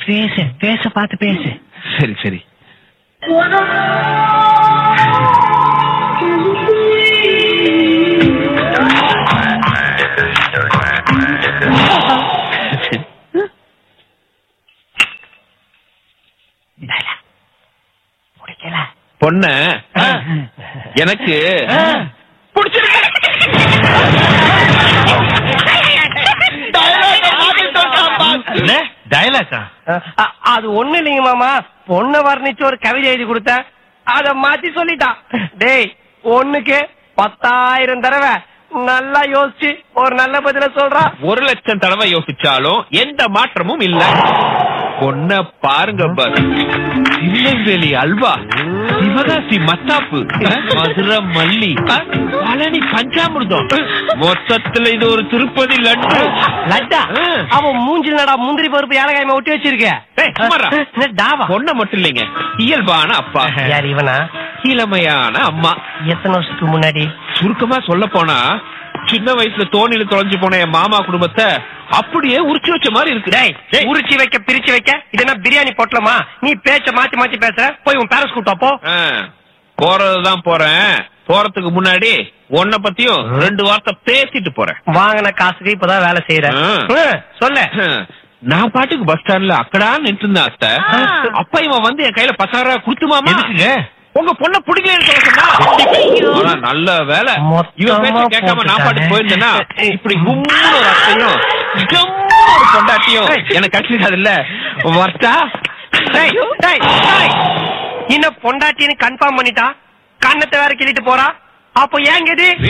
பேசு பேச பார்த்து பேசு சரி சரி முடிக்கல பொண்ண எனக்கு என்ன டயலாக்கா அ- அது ஒண்ணு இல்லைங்க மாமா பொண்ண வர்ணிச்சு ஒரு கவிதை எழுதி கொடுத்தேன் அத மாத்தி சொல்லிட்டான் டேய் ஒண்ணுக்கு பத்தாயிரம் தடவை நல்லா யோசிச்சு ஒரு நல்ல பதில சொல்றா ஒரு லட்சம் தடவை யோசிச்சாலும் எந்த மாற்றமும் இல்ல பொண்ண பாருங்க பஸ் திருநெல்வேலி அல்வா சிவகாசி மத்தாப்பு மதுரை மல்லி பழனி பஞ்சாமிர்தம் மொத்தத்துல இது ஒரு திருப்பதி லட்டு லட்டா ஆ. அவன் மூஞ்சில் நடா முந்திரி பருப்பு ஏலகாயமா ஒட்டி வச்சிருக்க ஏய், சும்மாடா. என்ன டாவா பொண்ண மட்டும் இல்லைங்க இயல்பான அப்பா யார் இவனா இளமையான அம்மா எத்தனை வருஷத்துக்கு முன்னாடி சுருக்கமா சொல்ல போனா சின்ன வயசுல தோணில தொலைஞ்சு போன என் மாமா குடும்பத்தை அப்படியே உரிச்சு வச்ச மாதிரி இருக்கு டேய் உரிச்சு வைக்க பிரிச்சு வைக்க இது என்ன பிரியாணி பொட்டலமா நீ பேச்ச மாத்தி மாத்தி பேசுற போய் உன் பேரண்ட்ஸ் கூட்டா போ ஆ, போறதுதான் போறேன் போறதுக்கு முன்னாடி உன்னை பத்தியும் ரெண்டு வார்த்தை பேசிட்டு போறேன் வாங்கின காசுக்கு இப்பதான் வேலை செய்யற ஆ. ம், சொல்லு நான் பாட்டுக்கு பஸ் ஸ்டாண்ட்ல அக்கடா நின்று இருந்தேன் அத்தை அப்ப இவன் வந்து என் கையில பத்தாயிரம் ரூபாய் கொடுத்துமாமா எதுக்குங்க உங்க பொண்ண பிடிக்கலன்னு சொல்ல சொன்னா ஆனா நல்ல வேலை இவன் பேச்ச மொத்தமா கேட்காம நான் பாட்டு போட்டுட்டானே. போயிருந்தேன்னா இப்படி கும்முன்னு ஒரு அத்தையும் ஜம்முன்னு ஒரு பொண்டாட்டியும் எனக்கு கிடைச்சிருக்காது இல்ல வர்த்தா டேய், டேய், டேய். இன்னும் பொண்டாட்டின்னு கன்ஃபார்ம் பண்ணிட்டா கண்ணத்தை வேற கிள்ளிட்டு போறா அப்போ ஏங்க இது